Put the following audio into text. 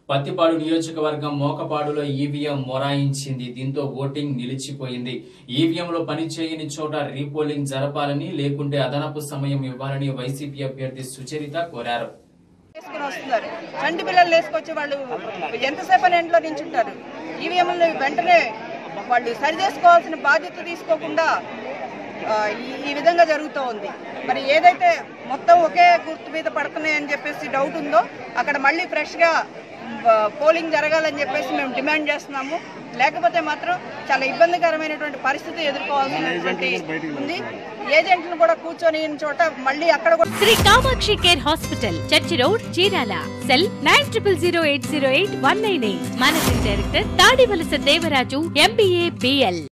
పత్తిపాడు నియోజకవర్గం మోకపాడులో ఈవీఎం మొరాయించింది దీంతో ఓటింగ్ నిలిచిపోయింది ఈవీఎంలో పనిచేయని చోట రీపోలింగ్ జరపాలని లేకుంటే అదనపు సమయం ఇవ్వాలని వైసీపీ అభ్యర్థి సుచరిత కోరారు వేసుకుని వస్తున్నారు చంటి పిల్లలు వేసుకొచ్చి వాళ్ళు ఎంతసేపు అని ఎంట్లో నించుంటారు ఈవీఎంలు వెంటనే వాళ్ళు సరి చేసుకోవాల్సిన బాధ్యత తీసుకోకుండా ఆ, ఈ ఈ విధంగా జరుగుతూ ఉంది మరి ఏదైతే మొత్తం ఒకే గుర్తు మీద పడుతున్నాయని చెప్పేసి డౌట్ ఉందో అక్కడ మళ్ళీ ఫ్రెష్గా పోలింగ్ జరగాలని చెప్పేసి మేము డిమాండ్ చేస్తున్నాము లేకపోతే మాత్రం చాలా ఇబ్బందికరమైనటువంటి పరిస్థితి ఎదుర్కోవాల్సినటువంటి ఉంది ఏజెంట్లు కూడా కూర్చొని చోట మళ్ళీ అక్కడ కూడా Sri Kamakshi care hospital church road Chirala cell nine triple zero eight zero eight one nine eight managing director Tadivalasa Devaraju MBA BL